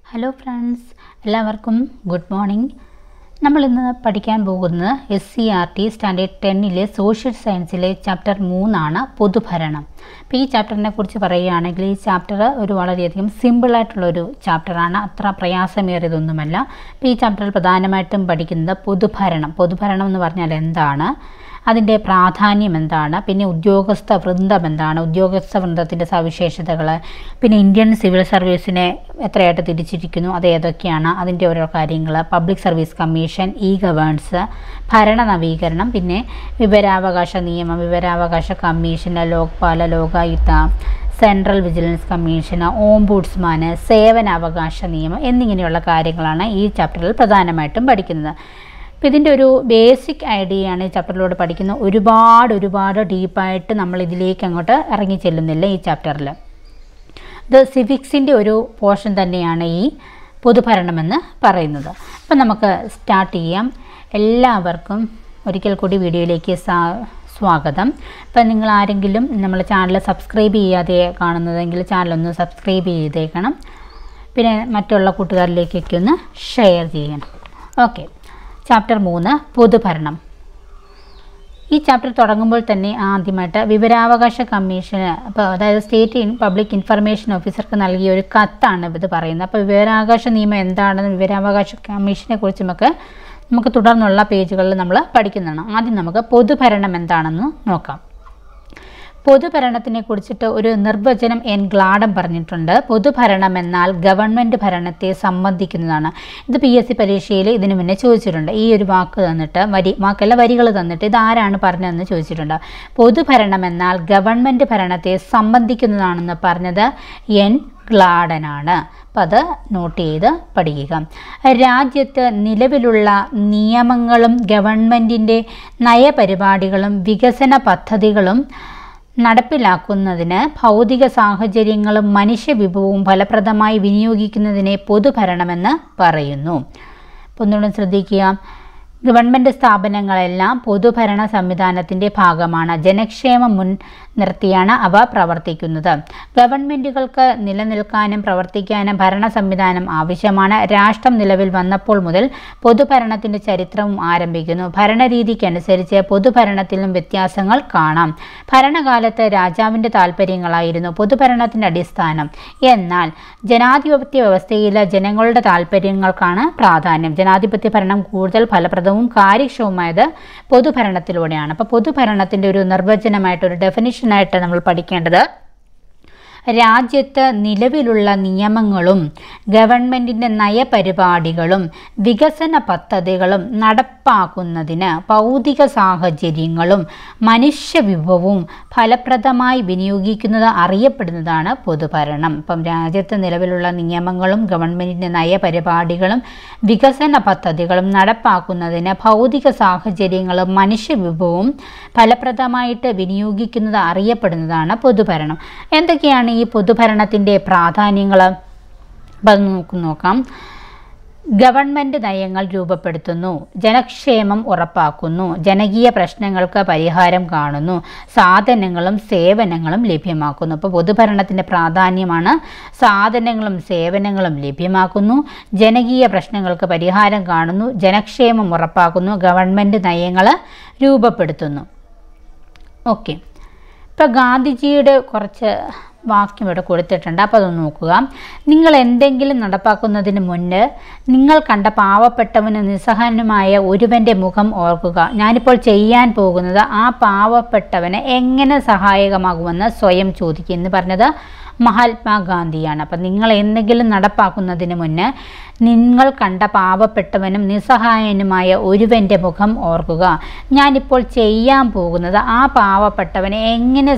hello friends എല്ലാവർക്കും good morning നമ്മൾ ഇന്ന് പഠിക്കാൻ പോകുന്നത് S C R T standard ടെന്നിലെ സോഷ്യൽ സയൻസിലെ ചാപ്റ്റർ മൂന്നാണ് പൊതുഭരണം അപ്പോൾ ഈ ചാപ്റ്ററിനെ കുറിച്ച് പറയുകയാണെങ്കിൽ ഈ ചാപ്റ്റർ ഒരു വളരെയധികം സിമ്പിളായിട്ടുള്ളൊരു ചാപ്റ്ററാണ് അത്ര പ്രയാസമേറിയതൊന്നുമല്ല അപ്പോൾ ഈ ചാപ്റ്ററിൽ പ്രധാനമായിട്ടും പഠിക്കുന്നത് പൊതുഭരണം പൊതുഭരണം എന്ന് പറഞ്ഞാൽ എന്താണ് അതിൻ്റെ പ്രാധാന്യം എന്താണ് പിന്നെ ഉദ്യോഗസ്ഥ വൃന്ദം എന്താണ് ഉദ്യോഗസ്ഥ വൃന്ദത്തിൻ്റെ സവിശേഷതകൾ പിന്നെ ഇന്ത്യൻ സിവിൽ സർവീസിനെ എത്രയായിട്ട് തിരിച്ചിരിക്കുന്നു അത് ഏതൊക്കെയാണ് അതിൻ്റെ ഓരോ കാര്യങ്ങൾ public service commission E governance ഭരണ നവീകരണം പിന്നെ വിവരാവകാശ നിയമം വിവരാവകാശ കമ്മീഷൻ Lokpal Lokayukta central vigilance commission ombudsman സേവനാവകാശ നിയമം എന്നിങ്ങനെയുള്ള കാര്യങ്ങളാണ് ഈ ചാപ്റ്ററിൽ പ്രധാനമായിട്ടും പഠിക്കുന്നത് അപ്പോൾ ഇതിൻ്റെ ഒരു ബേസിക് ഐഡിയയാണ് ഈ ചാപ്റ്ററിലൂടെ പഠിക്കുന്നത് ഒരുപാട് ഒരുപാട് ഡീപ്പായിട്ട് നമ്മൾ ഇതിലേക്ക് അങ്ങോട്ട് ഇറങ്ങി ചെല്ലുന്നില്ല ഈ ചാപ്റ്ററിൽ ഇത് സിവിക്സിൻ്റെ ഒരു പോർഷൻ തന്നെയാണ് ഈ പൊതുഭരണമെന്ന് പറയുന്നത് അപ്പം നമുക്ക് സ്റ്റാർട്ട് ചെയ്യാം എല്ലാവർക്കും ഒരിക്കൽ കൂടി വീഡിയോയിലേക്ക് സാ സ്വാഗതം ഇപ്പം നിങ്ങൾ ആരെങ്കിലും നമ്മളെ ചാനൽ സബ്സ്ക്രൈബ് ചെയ്യാതെ കാണുന്നതെങ്കിൽ ചാനലൊന്ന് സബ്സ്ക്രൈബ് ചെയ്തേക്കണം പിന്നെ മറ്റുള്ള കൂട്ടുകാരിലേക്കൊക്കെ ഒന്ന് ഷെയർ ചെയ്യണം ഓക്കെ ചാപ്റ്റർ മൂന്ന് പൊതുഭരണം ഈ ചാപ്റ്റർ തുടങ്ങുമ്പോൾ തന്നെ ആദ്യമായിട്ട് വിവരാവകാശ കമ്മീഷന് അപ്പോൾ അതായത് സ്റ്റേറ്റ് ഇൻ പബ്ലിക് ഇൻഫർമേഷൻ ഓഫീസർക്ക് നൽകിയ ഒരു കത്താണ് ഇത് പറയുന്നത് അപ്പോൾ വിവരാവകാശ നിയമം എന്താണെന്ന് വിവരാവകാശ കമ്മീഷനെ കുറിച്ച് നമുക്ക് നമുക്ക് തുടർന്നുള്ള പേജുകളിൽ നമ്മൾ പഠിക്കുന്നതാണ് ആദ്യം നമുക്ക് പൊതുഭരണം എന്താണെന്ന് നോക്കാം പൊതുഭരണത്തിനെ കുറിച്ചിട്ട് ഒരു നിർവചനം എൻ ഗ്ലാഡം പറഞ്ഞിട്ടുണ്ട് പൊതുഭരണം എന്നാൽ ഗവൺമെൻറ് ഭരണത്തെ സംബന്ധിക്കുന്നതാണ് ഇത് പി എസ് സി പരീക്ഷയിൽ ഇതിനു മുന്നേ ചോദിച്ചിട്ടുണ്ട് ഈ ഒരു വാക്ക് തന്നിട്ട് വരി വാക്കല്ല വരികൾ തന്നിട്ട് ഇത് ആരാണ് പറഞ്ഞതെന്ന് ചോദിച്ചിട്ടുണ്ട് പൊതുഭരണം എന്നാൽ ഗവൺമെൻറ് ഭരണത്തെ സംബന്ധിക്കുന്നതാണെന്ന് പറഞ്ഞത് എൻ ഗ്ലാഡനാണ് അപ്പം അത് നോട്ട് ചെയ്ത് പഠിക്കുക രാജ്യത്ത് നിലവിലുള്ള നിയമങ്ങളും ഗവൺമെൻറ്റിൻ്റെ നയപരിപാടികളും വികസന പദ്ധതികളും നടപ്പിലാക്കുന്നതിന് ഭൗതിക സാഹചര്യങ്ങളും മനുഷ്യവിഭവവും ഫലപ്രദമായി വിനിയോഗിക്കുന്നതിനെ പൊതുഭരണമെന്ന് പറയുന്നു അപ്പോൾ ഒന്നുകൂടെ ശ്രദ്ധിക്കുക ഗവൺമെൻറ് സ്ഥാപനങ്ങളെല്ലാം പൊതുഭരണ സംവിധാനത്തിൻ്റെ ഭാഗമാണ് ജനക്ഷേമം മുൻ നിർത്തിയാണ് അവ പ്രവർത്തിക്കുന്നത് ഗവൺമെൻറ്റുകൾക്ക് നിലനിൽക്കാനും പ്രവർത്തിക്കാനും ഭരണ സംവിധാനം ആവശ്യമാണ് രാഷ്ട്രം നിലവിൽ വന്നപ്പോൾ മുതൽ പൊതുഭരണത്തിൻ്റെ ചരിത്രവും ആരംഭിക്കുന്നു ഭരണരീതിക്കനുസരിച്ച് പൊതുഭരണത്തിലും വ്യത്യാസങ്ങൾ കാണാം ഭരണകാലത്ത് രാജാവിൻ്റെ താല്പര്യങ്ങളായിരുന്നു പൊതുഭരണത്തിൻ്റെ അടിസ്ഥാനം എന്നാൽ ജനാധിപത്യ വ്യവസ്ഥയിൽ ജനങ്ങളുടെ താല്പര്യങ്ങൾക്കാണ് പ്രാധാന്യം ജനാധിപത്യ ഭരണം കൂടുതൽ ഫലപ്രദവും കാര്യക്ഷമവുമായത് പൊതുഭരണത്തിലൂടെയാണ് അപ്പോൾ പൊതുഭരണത്തിൻ്റെ ഒരു നിർവചനമായിട്ട് ഒരു ഡെഫിനിഷനായിട്ട് നമ്മൾ പഠിക്കേണ്ടത് രാജ്യത്ത് നിലവിലുള്ള നിയമങ്ങളും ഗവൺമെൻറ്റിൻ്റെ നയപരിപാടികളും വികസന പദ്ധതികളും നടപ്പാക്കുന്നതിന് ഭൗതിക സാഹചര്യങ്ങളും മനുഷ്യവിഭവവും ഫലപ്രദമായി വിനിയോഗിക്കുന്നത് അറിയപ്പെടുന്നതാണ് പൊതുഭരണം ഇപ്പം രാജ്യത്ത് നിലവിലുള്ള നിയമങ്ങളും ഗവൺമെൻറ്റിൻ്റെ നയപരിപാടികളും വികസന പദ്ധതികളും നടപ്പാക്കുന്നതിന് ഭൗതിക സാഹചര്യങ്ങളും മനുഷ്യവിഭവവും ഫലപ്രദമായിട്ട് വിനിയോഗിക്കുന്നത് അറിയപ്പെടുന്നതാണ് പൊതുഭരണം എന്തൊക്കെയാണ് ഈ പൊതുഭരണത്തിൻ്റെ പ്രാധാന്യങ്ങൾ അപ്പം അത് നമുക്ക് നോക്കാം ഗവൺമെൻറ് നയങ്ങൾ രൂപപ്പെടുത്തുന്നു ജനക്ഷേമം ഉറപ്പാക്കുന്നു ജനകീയ പ്രശ്നങ്ങൾക്ക് പരിഹാരം കാണുന്നു സാധനങ്ങളും സേവനങ്ങളും ലഭ്യമാക്കുന്നു അപ്പോൾ പൊതുഭരണത്തിൻ്റെ പ്രാധാന്യമാണ് സാധനങ്ങളും സേവനങ്ങളും ലഭ്യമാക്കുന്നു ജനകീയ പ്രശ്നങ്ങൾക്ക് പരിഹാരം കാണുന്നു ജനക്ഷേമം ഉറപ്പാക്കുന്നു ഗവൺമെൻറ് നയങ്ങൾ രൂപപ്പെടുത്തുന്നു ഓക്കെ ഇപ്പോൾ ഗാന്ധിജിയുടെ കുറച്ച് വാക്യം ഇവിടെ കൊടുത്തിട്ടുണ്ട് അപ്പോൾ അതൊന്ന് നോക്കുക നിങ്ങൾ എന്തെങ്കിലും നടപ്പാക്കുന്നതിന് മുൻപ് നിങ്ങൾ കണ്ട പാവപ്പെട്ടവന് നിസ്സഹനുമായ ഒരുവൻ്റെ മുഖം ഓർക്കുക ഞാനിപ്പോൾ ചെയ്യാൻ പോകുന്നത് ആ പാവപ്പെട്ടവന് എങ്ങനെ സഹായകമാകുമെന്ന് സ്വയം ചോദിക്കുക എന്ന് പറഞ്ഞത് മഹാത്മാഗാന്ധിയാണ് അപ്പം നിങ്ങൾ എന്തെങ്കിലും നടപ്പാക്കുന്നതിന് മുന്നേ നിങ്ങൾ കണ്ട പാവപ്പെട്ടവനും നിസ്സഹായനുമായ ഒരുവൻ്റെ മുഖം ഓർക്കുക ഞാനിപ്പോൾ ചെയ്യാൻ പോകുന്നത് ആ പാവപ്പെട്ടവനെ എങ്ങനെ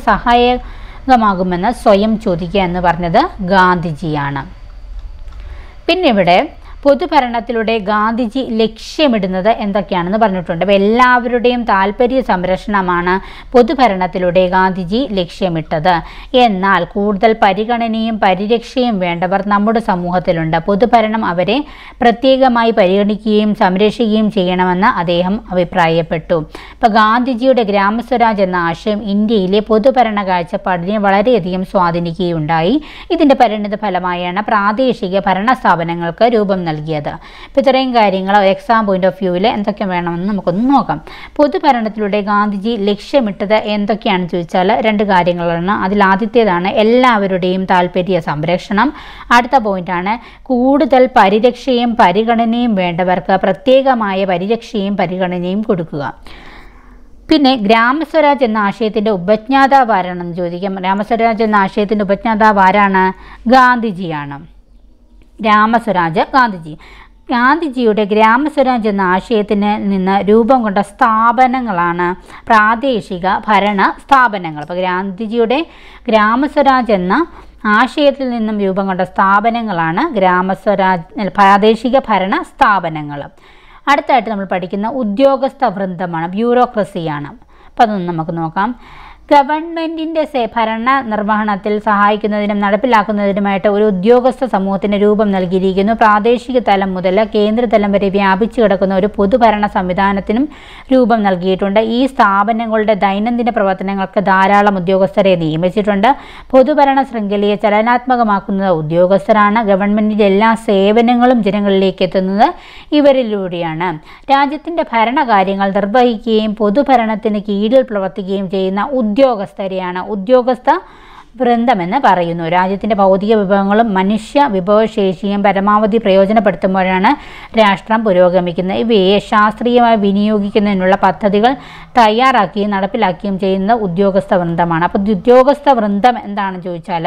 സഹായകമാകുമെന്ന് സ്വയം ചോദിക്കുക എന്ന് പറഞ്ഞത് ഗാന്ധിജിയാണ് പിന്നെ ഇവിടെ പൊതുഭരണത്തിലൂടെ ഗാന്ധിജി ലക്ഷ്യമിടുന്നത് എന്തൊക്കെയാണെന്ന് പറഞ്ഞിട്ടുണ്ട് അപ്പോൾ എല്ലാവരുടെയും താല്പര്യ സംരക്ഷണമാണ് പൊതുഭരണത്തിലൂടെ ഗാന്ധിജി ലക്ഷ്യമിട്ടത് എന്നാൽ കൂടുതൽ പരിഗണനയും പരിരക്ഷയും വേണ്ടവർ നമ്മുടെ സമൂഹത്തിലുണ്ട് പൊതുഭരണം അവരെ പ്രത്യേകമായി പരിഗണിക്കുകയും സംരക്ഷിക്കുകയും ചെയ്യണമെന്ന് അദ്ദേഹം അഭിപ്രായപ്പെട്ടു ഇപ്പോൾ ഗാന്ധിജിയുടെ ഗ്രാമസ്വരാജ് എന്ന ആശയം ഇന്ത്യയിലെ പൊതുഭരണ കാഴ്ചപ്പാടിനെ വളരെയധികം സ്വാധീനിക്കുകയുണ്ടായി ഇതിൻ്റെ പരിണിത ഫലമായാണ് പ്രാദേശിക ഭരണ സ്ഥാപനങ്ങൾക്ക് രൂപം നൽകിയത് അപ്പോൾ ഇത്രയും കാര്യങ്ങൾ എക്സാം പോയിന്റ് ഓഫ് വ്യൂവിൽ എന്തൊക്കെ വേണമെന്ന് നമുക്കൊന്ന് നോക്കാം പൊതുഭരണത്തിലൂടെ ഗാന്ധിജി ലക്ഷ്യമിട്ടത് എന്തൊക്കെയാണെന്ന് ചോദിച്ചാൽ രണ്ട് കാര്യങ്ങളാണ് അതിൽ ആദ്യത്തേതാണ് എല്ലാവരുടെയും താല്പര്യ സംരക്ഷണം അടുത്ത പോയിന്റാണ് കൂടുതൽ പരിരക്ഷയും പരിഗണനയും വേണ്ടവർക്ക് പ്രത്യേകമായ പരിരക്ഷയും പരിഗണനയും കൊടുക്കുക പിന്നെ ഗ്രാമസ്വരാജ് എന്ന ആശയത്തിൻ്റെ ഉപജ്ഞാതാവ് ആരാണെന്ന് ചോദിക്കാം ഗ്രാമസ്വരാജ് എന്ന ആശയത്തിൻ്റെ ഉപജ്ഞാതാവ് ആരാണ് ഗാന്ധിജിയാണ് ഗ്രാമസ്വരാജ് ഗാന്ധിജി ഗാന്ധിജിയുടെ ഗ്രാമസ്വരാജ് എന്ന ആശയത്തിന് നിന്ന് രൂപം കൊണ്ട സ്ഥാപനങ്ങളാണ് പ്രാദേശിക ഭരണ സ്ഥാപനങ്ങൾ അപ്പോൾ ഗാന്ധിജിയുടെ ഗ്രാമസ്വരാജ് എന്ന ആശയത്തിൽ നിന്നും രൂപം കൊണ്ട സ്ഥാപനങ്ങളാണ് ഗ്രാമസ്വരാജ് അല്ല, പ്രാദേശിക ഭരണ സ്ഥാപനങ്ങൾ അടുത്തായിട്ട് നമ്മൾ പഠിക്കുന്ന ഉദ്യോഗസ്ഥ വൃന്ദമാണ് ബ്യൂറോക്രസിയാണ് അപ്പോൾ അതൊന്ന് നമുക്ക് നോക്കാം ഗവൺമെൻറ്റിൻ്റെ ഭരണ നിർവഹണത്തിൽ സഹായിക്കുന്നതിനും നടപ്പിലാക്കുന്നതിനുമായിട്ട് ഒരു ഉദ്യോഗസ്ഥ സമൂഹത്തിന് രൂപം നൽകിയിരിക്കുന്നു പ്രാദേശിക തലം മുതൽ കേന്ദ്രതലം വരെ വ്യാപിച്ചു കിടക്കുന്ന ഒരു പൊതുഭരണ സംവിധാനത്തിനും രൂപം നൽകിയിട്ടുണ്ട് ഈ സ്ഥാപനങ്ങളുടെ ദൈനംദിന പ്രവർത്തനങ്ങൾക്ക് ധാരാളം ഉദ്യോഗസ്ഥരെ നിയമിച്ചിട്ടുണ്ട് പൊതുഭരണ ശൃംഖലയെ ചലനാത്മകമാക്കുന്നത് ഉദ്യോഗസ്ഥരാണ് ഗവൺമെൻറ്റിൻ്റെ എല്ലാ സേവനങ്ങളും ജനങ്ങളിലേക്ക് എത്തുന്നത് ഇവരിലൂടെയാണ് രാജ്യത്തിൻ്റെ ഭരണകാര്യങ്ങൾ നിർവഹിക്കുകയും പൊതുഭരണത്തിന് കീഴിൽ പ്രവർത്തിക്കുകയും ചെയ്യുന്ന ഉദ്യോഗസ്ഥരെയാണ് ഉദ്യോഗസ്ഥ വൃന്ദമെന്ന് പറയുന്നു രാജ്യത്തിൻ്റെ ഭൗതിക വിഭവങ്ങളും മനുഷ്യ വിഭവശേഷിയും പരമാവധി പ്രയോജനപ്പെടുത്തുമ്പോഴാണ് രാഷ്ട്രം പുരോഗമിക്കുന്നത് ഇവയെ ശാസ്ത്രീയമായി വിനിയോഗിക്കുന്നതിനുള്ള പദ്ധതികൾ തയ്യാറാക്കുകയും നടപ്പിലാക്കുകയും ചെയ്യുന്ന ഉദ്യോഗസ്ഥ വൃന്ദമാണ് അപ്പോൾ ഉദ്യോഗസ്ഥ വൃന്ദം എന്താണെന്ന് ചോദിച്ചാൽ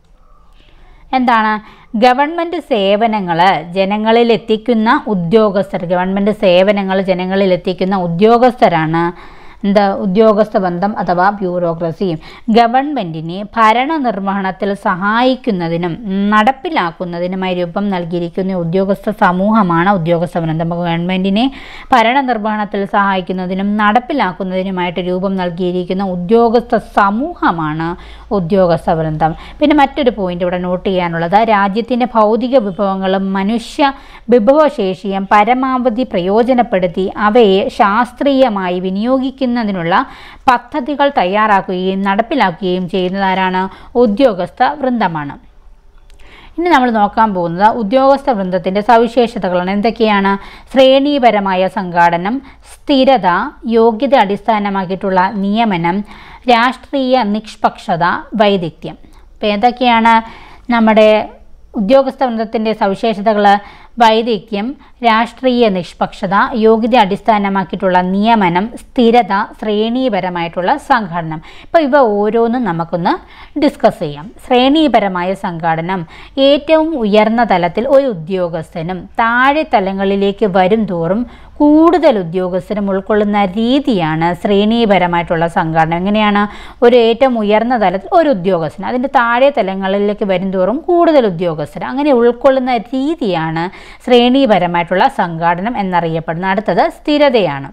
എന്താണ് ഗവൺമെൻറ് സേവനങ്ങൾ ജനങ്ങളിൽ എത്തിക്കുന്ന ഉദ്യോഗസ്ഥർ ഗവൺമെൻറ് സേവനങ്ങൾ ജനങ്ങളിൽ എത്തിക്കുന്ന ഉദ്യോഗസ്ഥരാണ് എന്താ ഉദ്യോഗസ്ഥ ബന്ധം അഥവാ ബ്യൂറോക്രസി ഗവൺമെൻറ്റിനെ ഭരണനിർവഹണത്തിൽ സഹായിക്കുന്നതിനും നടപ്പിലാക്കുന്നതിനുമായി രൂപം നൽകിയിരിക്കുന്ന ഉദ്യോഗസ്ഥ സമൂഹമാണ് ഉദ്യോഗസ്ഥ വൃന്ദം അപ്പോൾ ഗവൺമെൻറ്റിനെ ഭരണനിർവഹണത്തിൽ സഹായിക്കുന്നതിനും നടപ്പിലാക്കുന്നതിനുമായിട്ട് രൂപം നൽകിയിരിക്കുന്ന ഉദ്യോഗസ്ഥ സമൂഹമാണ് ഉദ്യോഗസ്ഥ വൃന്ദം പിന്നെ മറ്റൊരു പോയിന്റ് ഇവിടെ നോട്ട് ചെയ്യാനുള്ളത് രാജ്യത്തിൻ്റെ ഭൗതിക വിഭവങ്ങളും മനുഷ്യ വിഭവശേഷിയും പരമാവധി പ്രയോജനപ്പെടുത്തി അവയെ ശാസ്ത്രീയമായി വിനിയോഗിക്കുന്നതിനുള്ള പദ്ധതികൾ തയ്യാറാക്കുകയും നടപ്പിലാക്കുകയും ചെയ്യുന്നതാരാണ് ഉദ്യോഗസ്ഥ വൃന്ദമാണ് ഇനി നമ്മൾ നോക്കാൻ പോകുന്നത് ഉദ്യോഗസ്ഥ വൃന്ദത്തിൻ്റെ സവിശേഷതകളാണ് എന്തൊക്കെയാണ് ശ്രേണീപരമായ സംഘാടനം സ്ഥിരത യോഗ്യത അടിസ്ഥാനമാക്കിയിട്ടുള്ള നിയമനം രാഷ്ട്രീയ നിഷ്പക്ഷത വൈദഗ്ധ്യം അപ്പോൾ ഏതൊക്കെയാണ് നമ്മുടെ ഉദ്യോഗസ്ഥ വൃന്ദത്തിൻ്റെ സവിശേഷതകൾ വൈദഗ്ധ്യം രാഷ്ട്രീയ നിഷ്പക്ഷത യോഗ്യത അടിസ്ഥാനമാക്കിയിട്ടുള്ള നിയമനം സ്ഥിരത ശ്രേണീപരമായിട്ടുള്ള സംഘടനം ഇപ്പോൾ ഇവ ഓരോന്നും നമുക്കൊന്ന് ഡിസ്കസ് ചെയ്യാം ശ്രേണീപരമായ സംഘാടനം ഏറ്റവും ഉയർന്ന തലത്തിൽ ഒരു ഉദ്യോഗസ്ഥനും താഴെ തലങ്ങളിലേക്ക് വരും തോറും കൂടുതൽ ഉദ്യോഗസ്ഥരും ഉൾക്കൊള്ളുന്ന രീതിയാണ് ശ്രേണീപരമായിട്ടുള്ള സംഘടന എങ്ങനെയാണ് ഒരു ഏറ്റവും ഉയർന്ന തലത്തിൽ ഒരു ഉദ്യോഗസ്ഥൻ അതിൻ്റെ താഴെ തലങ്ങളിലേക്ക് വരുംതോറും കൂടുതൽ ഉദ്യോഗസ്ഥർ അങ്ങനെ ഉൾക്കൊള്ളുന്ന രീതിയാണ് ശ്രേണീപരമായിട്ടുള്ള സംഘാടനം എന്നറിയപ്പെടുന്നത് അടുത്തത് സ്ഥിരതയാണ്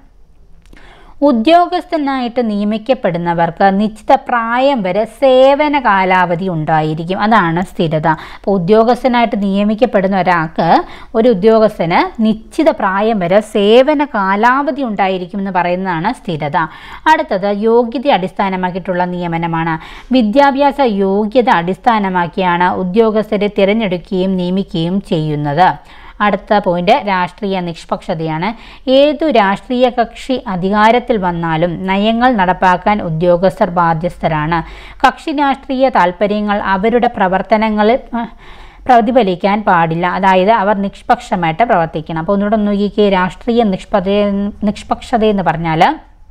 ഉദ്യോഗസ്ഥനായിട്ട് നിയമിക്കപ്പെടുന്നവർക്ക് നിശ്ചിത പ്രായം വരെ സേവന കാലാവധി ഉണ്ടായിരിക്കും അതാണ് സ്ഥിരത അപ്പോൾ ഉദ്യോഗസ്ഥനായിട്ട് നിയമിക്കപ്പെടുന്ന ഒരാൾക്ക് ഒരു ഉദ്യോഗസ്ഥന് നിശ്ചിത പ്രായം വരെ സേവന കാലാവധി ഉണ്ടായിരിക്കും എന്ന് പറയുന്നതാണ് സ്ഥിരത അടുത്തത് യോഗ്യത അടിസ്ഥാനമാക്കിയിട്ടുള്ള നിയമനമാണ് വിദ്യാഭ്യാസ യോഗ്യത അടിസ്ഥാനമാക്കിയാണ് ഉദ്യോഗസ്ഥരെ തിരഞ്ഞെടുക്കുകയും നിയമിക്കുകയും ചെയ്യുന്നത് അടുത്ത പോയിന്റ് രാഷ്ട്രീയ നിഷ്പക്ഷതയാണ് ഏതു രാഷ്ട്രീയ കക്ഷി അധികാരത്തിൽ വന്നാലും നയങ്ങൾ നടപ്പാക്കാൻ ഉദ്യോഗസ്ഥർ ബാധ്യസ്ഥരാണ് കക്ഷി രാഷ്ട്രീയ താല്പര്യങ്ങൾ അവരുടെ പ്രവർത്തനങ്ങളിൽ അഹ്, പ്രതിഫലിക്കാൻ പാടില്ല അതായത് അവർ നിഷ്പക്ഷമായിട്ട് പ്രവർത്തിക്കണം അപ്പോൾ ഒന്നുകൂടെ നോക്കിക്കേ രാഷ്ട്രീയ നിഷ്പത നിഷ്പക്ഷത എന്ന് പറഞ്ഞാൽ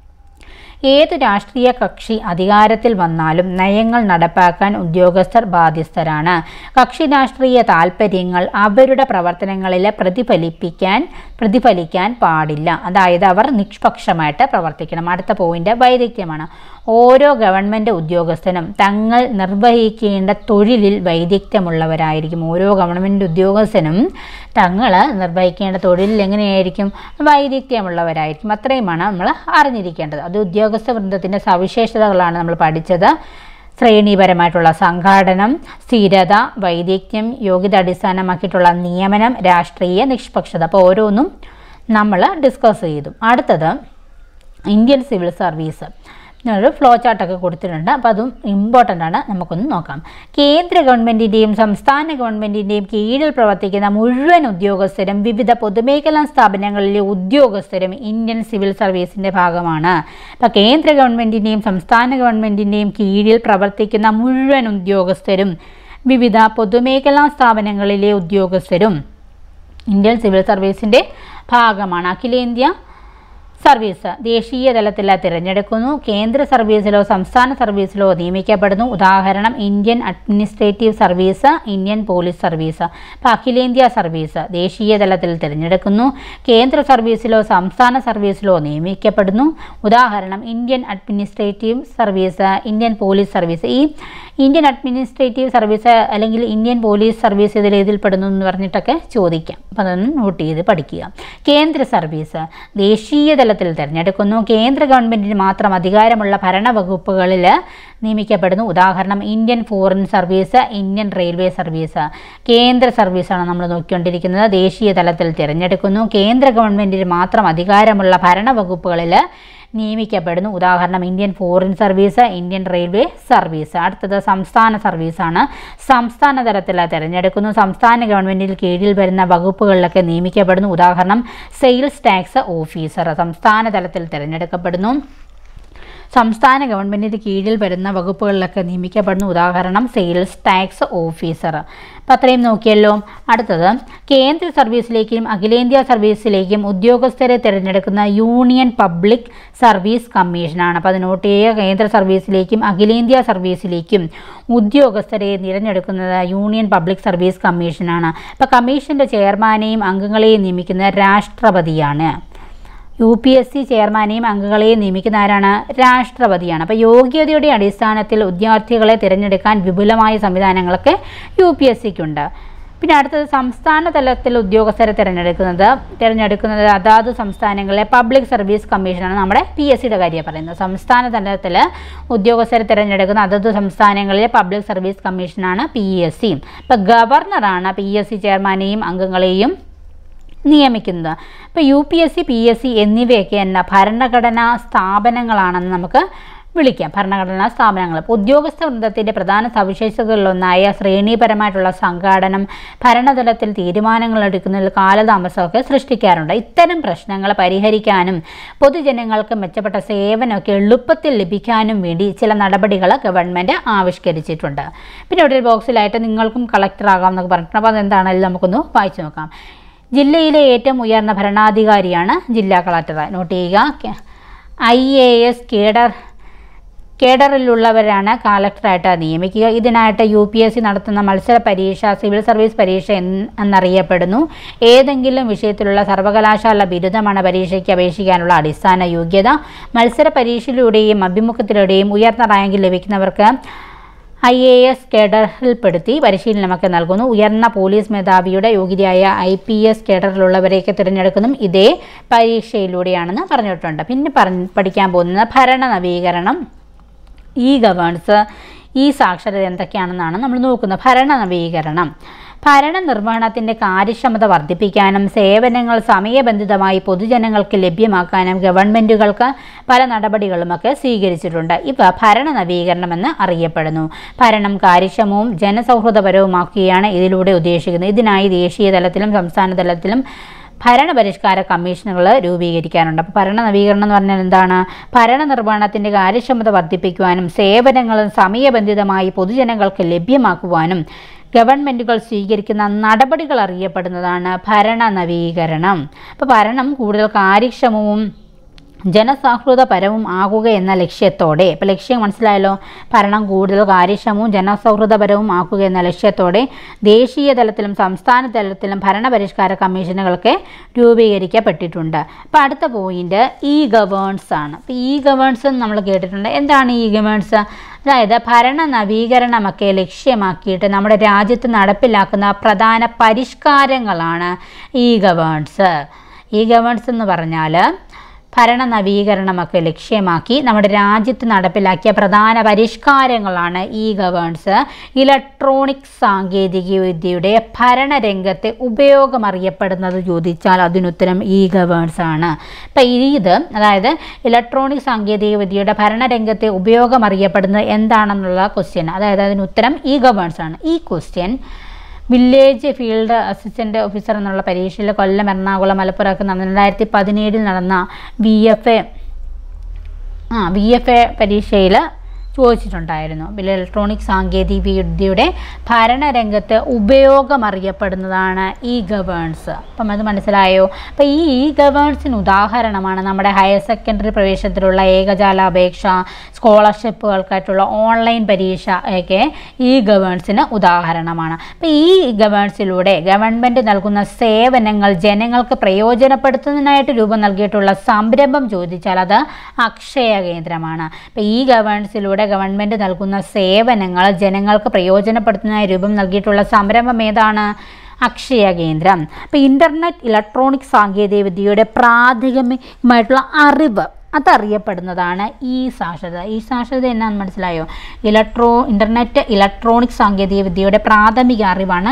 ഏത് രാഷ്ട്രീയ കക്ഷി അധികാരത്തിൽ വന്നാലും നയങ്ങൾ നടപ്പാക്കാൻ ഉദ്യോഗസ്ഥർ ബാധ്യസ്ഥരാണ് കക്ഷി രാഷ്ട്രീയ താൽപ്പര്യങ്ങൾ അവരുടെ പ്രവർത്തനങ്ങളിൽ പ്രതിഫലിപ്പിക്കാൻ പ്രതിഫലിക്കാൻ പാടില്ല അതായത് അവർ നിഷ്പക്ഷമായിട്ട് പ്രവർത്തിക്കണം അടുത്ത പോയിന്റ് വൈദഗ്ധ്യമാണ് ഓരോ ഗവൺമെൻറ് ഉദ്യോഗസ്ഥനും തങ്ങൾ നിർവഹിക്കേണ്ട തൊഴിലിൽ വൈദഗ്ധ്യമുള്ളവരായിരിക്കും ഓരോ ഗവൺമെൻറ് ഉദ്യോഗസ്ഥനും തങ്ങൾ നിർവഹിക്കേണ്ട തൊഴിലിൽ എങ്ങനെയായിരിക്കും വൈദഗ്ധ്യമുള്ളവരായിരിക്കും അത്രയുമാണ് നമ്മൾ അറിഞ്ഞിരിക്കേണ്ടത് അത് ഉദ്യോഗസ്ഥ വൃന്ദത്തിൻ്റെ സവിശേഷതകളാണ് നമ്മൾ പഠിച്ചത് ശ്രേണീപരമായിട്ടുള്ള സംഘാടനം സ്ഥിരത വൈദഗ്ധ്യം യോഗ്യത അടിസ്ഥാനമാക്കിയിട്ടുള്ള നിയമനം രാഷ്ട്രീയ നിഷ്പക്ഷത അപ്പോൾ ഓരോന്നും നമ്മൾ ഡിസ്കസ് ചെയ്തു അടുത്തത് ഇന്ത്യൻ സിവിൽ സർവീസ് ഒരു ഫ്ലോ ചാർട്ടൊക്കെ കൊടുത്തിട്ടുണ്ട് അപ്പോൾ അതും ഇമ്പോർട്ടൻ്റ് ആണ് നമുക്കൊന്ന് നോക്കാം കേന്ദ്ര ഗവൺമെൻറ്റിൻ്റെയും സംസ്ഥാന ഗവൺമെൻറ്റിൻ്റെയും കീഴിൽ പ്രവർത്തിക്കുന്ന മുഴുവൻ ഉദ്യോഗസ്ഥരും വിവിധ പൊതുമേഖലാ സ്ഥാപനങ്ങളിലെ ഉദ്യോഗസ്ഥരും ഇന്ത്യൻ സിവിൽ സർവീസിൻ്റെ ഭാഗമാണ് അപ്പോൾ കേന്ദ്ര ഗവൺമെൻറ്റിൻ്റെയും സംസ്ഥാന ഗവൺമെൻറ്റിൻ്റെയും കീഴിൽ പ്രവർത്തിക്കുന്ന മുഴുവൻ ഉദ്യോഗസ്ഥരും വിവിധ പൊതുമേഖലാ സ്ഥാപനങ്ങളിലെ ഉദ്യോഗസ്ഥരും ഇന്ത്യൻ സിവിൽ സർവീസിൻ്റെ ഭാഗമാണ് അഖിലേന്ത്യ സർവീസ് ദേശീയ തലത്തിൽ തിരഞ്ഞെടുക്കുന്നു കേന്ദ്ര സർവീസിലോ സംസ്ഥാന സർവീസിലോ നിയമിക്കപ്പെടുന്നു ഉദാഹരണം Indian administrative service Indian police service അപ്പോൾ അഖിലേന്ത്യാ സർവീസ് ദേശീയ തലത്തിൽ തിരഞ്ഞെടുക്കുന്നു കേന്ദ്ര സർവീസിലോ സംസ്ഥാന സർവീസിലോ നിയമിക്കപ്പെടുന്നു ഉദാഹരണം Indian administrative service Indian police service ഈ ഇന്ത്യൻ അഡ്മിനിസ്ട്രേറ്റീവ് സർവീസ് അല്ലെങ്കിൽ ഇന്ത്യൻ പോലീസ് സർവീസ് ഇതിൽ ഏതിൽ പെടുന്നു എന്ന് പറഞ്ഞിട്ടൊക്കെ ചോദിക്കാം അപ്പോൾ അതൊന്ന് നോട്ട് ചെയ്ത് പഠിക്കുക കേന്ദ്ര സർവീസ് ദേശീയ തലത്തിൽ തിരഞ്ഞെടുക്കുന്നു കേന്ദ്ര ഗവൺമെൻറ്റിന് മാത്രം അധികാരമുള്ള ഭരണവകുപ്പുകളിൽ നിയമിക്കപ്പെടുന്നു ഉദാഹരണം Indian foreign service Indian railway service കേന്ദ്ര സർവീസാണ് നമ്മൾ നോക്കിക്കൊണ്ടിരിക്കുന്നത് ദേശീയ തലത്തിൽ തിരഞ്ഞെടുക്കുന്നു കേന്ദ്ര ഗവൺമെൻറ്റിന് മാത്രം അധികാരമുള്ള ഭരണവകുപ്പുകളിൽ നിയമിക്കപ്പെടുന്നു ഉദാഹരണം Indian foreign service Indian railway service അടുത്തത് സംസ്ഥാന സർവീസാണ് സംസ്ഥാന തലത്തിൽ തിരഞ്ഞെടുക്കുന്നു സംസ്ഥാന ഗവൺമെൻറ്റിൽ കീഴിൽ വരുന്ന വകുപ്പുകളിലൊക്കെ നിയമിക്കപ്പെടുന്നു ഉദാഹരണം സെയിൽസ് ടാക്സ് ഓഫീസർ സംസ്ഥാന തലത്തിൽ തിരഞ്ഞെടുക്കപ്പെടുന്നു സംസ്ഥാന ഗവൺമെൻറ്റിന് കീഴിൽ വരുന്ന വകുപ്പുകളിലൊക്കെ നിയമിക്കപ്പെടുന്ന ഉദാഹരണം സെയിൽസ് ടാക്സ് ഓഫീസർ അപ്പം അത്രയും നോക്കിയല്ലോ അടുത്തത് കേന്ദ്ര സർവീസിലേക്കും അഖിലേന്ത്യാ സർവീസിലേക്കും ഉദ്യോഗസ്ഥരെ തിരഞ്ഞെടുക്കുന്ന യൂണിയൻ പബ്ലിക് സർവീസ് കമ്മീഷനാണ് അപ്പോൾ അത് നോട്ട് ചെയ്യുക കേന്ദ്ര സർവീസിലേക്കും അഖിലേന്ത്യാ സർവീസിലേക്കും ഉദ്യോഗസ്ഥരെ തിരഞ്ഞെടുക്കുന്നത് യൂണിയൻ പബ്ലിക് സർവീസ് കമ്മീഷനാണ് അപ്പോൾ കമ്മീഷൻ്റെ ചെയർമാനെയും അംഗങ്ങളെയും നിയമിക്കുന്നത് രാഷ്ട്രപതിയാണ് യു പി എസ് സി ചെയർമാനെയും അംഗങ്ങളെയും നിയമിക്കുന്ന ആരാണ് രാഷ്ട്രപതിയാണ് അപ്പോൾ യോഗ്യതയുടെ അടിസ്ഥാനത്തിൽ വിദ്യാർത്ഥികളെ തിരഞ്ഞെടുക്കാൻ വിപുലമായ സംവിധാനങ്ങളൊക്കെ യു പി എസ് സിക്കുണ്ട് പിന്നെ അടുത്തത് സംസ്ഥാന തലത്തിൽ ഉദ്യോഗസ്ഥരെ തിരഞ്ഞെടുക്കുന്നത് തിരഞ്ഞെടുക്കുന്നത് അതാത് സംസ്ഥാനങ്ങളിലെ പബ്ലിക് സർവീസ് കമ്മീഷനാണ് നമ്മുടെ പി എസ് സിയുടെ കാര്യം പറയുന്നത് സംസ്ഥാന തലത്തിൽ ഉദ്യോഗസ്ഥരെ തിരഞ്ഞെടുക്കുന്ന അതത് സംസ്ഥാനങ്ങളിലെ പബ്ലിക് സർവീസ് കമ്മീഷനാണ് പി എസ് സി ഇപ്പോൾ ഗവർണറാണ് പി എസ് സി ചെയർമാനെയും അംഗങ്ങളെയും നിയമിക്കുന്നത് ഇപ്പോൾ U P S C P S C എന്നിവയൊക്കെ എന്നാ ഭരണഘടനാ സ്ഥാപനങ്ങളാണെന്ന് നമുക്ക് വിളിക്കാം ഭരണഘടനാ സ്ഥാപനങ്ങൾ ഇപ്പോൾ ഉദ്യോഗസ്ഥ വൃന്ദത്തിൻ്റെ പ്രധാന സവിശേഷതകളിലൊന്നായ ശ്രേണീപരമായിട്ടുള്ള സംഘാടനം ഭരണതലത്തിൽ തീരുമാനങ്ങൾ എടുക്കുന്നതിൽ കാലതാമസമൊക്കെ സൃഷ്ടിക്കാറുണ്ട് ഇത്തരം പ്രശ്നങ്ങൾ പരിഹരിക്കാനും പൊതുജനങ്ങൾക്ക് മെച്ചപ്പെട്ട സേവനമൊക്കെ എളുപ്പത്തിൽ ലഭിക്കാനും വേണ്ടി ചില നടപടികൾ ഗവൺമെൻറ് ആവിഷ്കരിച്ചിട്ടുണ്ട് പിന്നെ ഇവിടെ ഒരു ബോക്സിലായിട്ട് നിങ്ങൾക്കും കളക്ടർ ആകാം എന്നൊക്കെ പറഞ്ഞിട്ടുണ്ട് അപ്പോൾ അതെന്താണെങ്കിലും നമുക്കൊന്ന് വായിച്ചു നോക്കാം ജില്ലയിലെ ഏറ്റവും ഉയർന്ന ഭരണാധികാരിയാണ് ജില്ലാ കളക്ടർ നോട്ട് ചെയ്യുക ഐ എ എസ് കേഡർ കേഡറിലുള്ളവരാണ് കളക്ടറായിട്ട് നിയമിക്കുക ഇതിനായിട്ട് യു പി എസ് സി നടത്തുന്ന മത്സര പരീക്ഷ സിവിൽ സർവീസ് പരീക്ഷ എന്ന് എന്നറിയപ്പെടുന്നു ഏതെങ്കിലും വിഷയത്തിലുള്ള സർവകലാശാല ബിരുദമാണ് പരീക്ഷയ്ക്ക് അപേക്ഷിക്കാനുള്ള അടിസ്ഥാന യോഗ്യത മത്സര പരീക്ഷയിലൂടെയും അഭിമുഖത്തിലൂടെയും ഉയർന്ന റാങ്ക് ലഭിക്കുന്നവർക്ക് ഐ എ എസ് കേഡറിൽപ്പെടുത്തി പരിശീലനമൊക്കെ നൽകുന്നു ഉയർന്ന പോലീസ് മേധാവിയുടെ യോഗ്യതയായ ഐ പി എസ് കേഡറിലുള്ളവരെയൊക്കെ തിരഞ്ഞെടുക്കുന്നതും ഇതേ പരീക്ഷയിലൂടെയാണെന്ന് പറഞ്ഞിട്ടുണ്ട് പിന്നെ പറഞ്ഞ് പഠിക്കാൻ പോകുന്നത് ഭരണ നവീകരണം ഇ ഗവേൺസ് ഈ സാക്ഷരത എന്തൊക്കെയാണെന്നാണ് നമ്മൾ നോക്കുന്നത് ഭരണ നവീകരണം ഭരണ നിർവഹണത്തിൻ്റെ കാര്യക്ഷമത വർദ്ധിപ്പിക്കാനും സേവനങ്ങൾ സമയബന്ധിതമായി പൊതുജനങ്ങൾക്ക് ലഭ്യമാക്കാനും ഗവൺമെൻറ്റുകൾക്ക് പല നടപടികളുമൊക്കെ സ്വീകരിച്ചിട്ടുണ്ട് ഇവ ഭരണ നവീകരണമെന്ന് അറിയപ്പെടുന്നു ഭരണം കാര്യക്ഷമവും ജനസൗഹൃദപരവുമാക്കുകയാണ് ഇതിലൂടെ ഉദ്ദേശിക്കുന്നത് ഇതിനായി ദേശീയ തലത്തിലും സംസ്ഥാന തലത്തിലും ഭരണപരിഷ്കാര കമ്മീഷനുകൾ രൂപീകരിക്കാറുണ്ട് അപ്പോൾ ഭരണ നവീകരണം എന്ന് പറഞ്ഞാൽ എന്താണ് ഭരണ നിർവഹണത്തിൻ്റെ കാര്യക്ഷമത വർദ്ധിപ്പിക്കുവാനും സേവനങ്ങൾ സമയബന്ധിതമായി പൊതുജനങ്ങൾക്ക് ലഭ്യമാക്കുവാനും ഗവൺമെൻറ്റുകൾ സ്വീകരിക്കുന്ന നടപടികൾ അറിയപ്പെടുന്നതാണ് ഭരണ നവീകരണം അപ്പോൾ ഭരണം കൂടുതൽ കാര്യക്ഷമവും ജനസൗഹൃദപരവും ആകുക എന്ന ലക്ഷ്യത്തോടെ ഇപ്പോൾ ലക്ഷ്യം മനസ്സിലായല്ലോ ഭരണം കൂടുതൽ കാര്യക്ഷമവും ജനസൗഹൃദപരവും ആക്കുക എന്ന ലക്ഷ്യത്തോടെ ദേശീയ തലത്തിലും സംസ്ഥാന തലത്തിലും ഭരണപരിഷ്കാര കമ്മീഷനുകളൊക്കെ രൂപീകരിക്കപ്പെട്ടിട്ടുണ്ട് അപ്പോൾ അടുത്ത പോയിന്റ് ഇ ഗവേൺസ് ആണ് അപ്പോൾ ഇ ഗവേൺസ് നമ്മൾ കേട്ടിട്ടുണ്ട് എന്താണ് ഇ ഗവേൺസ് അതായത് ഭരണ നവീകരണമൊക്കെ ലക്ഷ്യമാക്കിയിട്ട് നമ്മുടെ രാജ്യത്ത് നടപ്പിലാക്കുന്ന പ്രധാന പരിഷ്കാരങ്ങളാണ് ഇ ഗവേൺസ് ഇ ഗവേൺസ് എന്ന് പറഞ്ഞാൽ ഭരണ നവീകരണമൊക്കെ ലക്ഷ്യമാക്കി നമ്മുടെ രാജ്യത്ത് നടപ്പിലാക്കിയ പ്രധാന പരിഷ്കാരങ്ങളാണ് ഇ ഗവേൺസ് ഇലക്ട്രോണിക് സാങ്കേതിക വിദ്യയുടെ ഭരണരംഗത്തെ ഉപയോഗം അറിയപ്പെടുന്നത് ചോദിച്ചാൽ അതിനുത്തരം ഇ ഗവേൺസ് ആണ് അപ്പം ഇത് അതായത് ഇലക്ട്രോണിക് സാങ്കേതിക വിദ്യയുടെ ഭരണരംഗത്തെ ഉപയോഗം അറിയപ്പെടുന്നത് എന്താണെന്നുള്ള ക്വസ്റ്റ്യൻ അതായത് അതിനുത്തരം ഇ ഗവേൺസ് ആണ് ഈ question village field assistant officer എന്നുള്ള പരീക്ഷയിൽ കൊല്ലം എറണാകുളം മലപ്പുറമൊക്കെ നടന്ന രണ്ടായിരത്തി പതിനേഴിൽ നടന്ന വി എഫ് എ ആ വി എഫ് എ പരീക്ഷയിൽ ചോദിച്ചിട്ടുണ്ടായിരുന്നു ഇലക്ട്രോണിക് സാങ്കേതിക വിദ്യയുടെ ഭരണരംഗത്ത് ഉപയോഗം അറിയപ്പെടുന്നതാണ് ഇ ഗവേൺസ് അപ്പം അത് മനസ്സിലായോ അപ്പം ഈ ഇ ഗവേൺസിന് ഉദാഹരണമാണ് നമ്മുടെ ഹയർ സെക്കൻഡറി പ്രവേശനത്തിലുള്ള ഏകജാല അപേക്ഷ സ്കോളർഷിപ്പുകൾക്കായിട്ടുള്ള ഓൺലൈൻ പരീക്ഷ ഒക്കെ ഇ ഗവേൺസിന് ഉദാഹരണമാണ് അപ്പം ഈ ഗവേൺസിലൂടെ ഗവൺമെൻറ് നൽകുന്ന സേവനങ്ങൾ ജനങ്ങൾക്ക് പ്രയോജനപ്പെടുത്തുന്നതിനായിട്ട് രൂപം നൽകിയിട്ടുള്ള സംരംഭം ചോദിച്ചാൽ അത് അക്ഷയ കേന്ദ്രമാണ് അപ്പം ഈ ഗവേൺസിലൂടെ ഗവൺമെൻറ് നൽകുന്ന സേവനങ്ങൾ ജനങ്ങൾക്ക് പ്രയോജനപ്പെടുത്തുന്നതിനായി രൂപം നൽകിയിട്ടുള്ള സംരംഭം ഏതാണ് അക്ഷയ കേന്ദ്രം അപ്പോൾ ഇൻ്റർനെറ്റ് ഇലക്ട്രോണിക് സാങ്കേതിക വിദ്യയുടെ പ്രാഥമികമായിട്ടുള്ള അറിവ് അതറിയപ്പെടുന്നതാണ് ഈ സാക്ഷരത ഈ സാക്ഷരത എന്നാന്ന് മനസ്സിലായോ ഇലക്ട്രോ ഇൻ്റർനെറ്റ് ഇലക്ട്രോണിക് സാങ്കേതിക വിദ്യയുടെ പ്രാഥമിക അറിവാണ്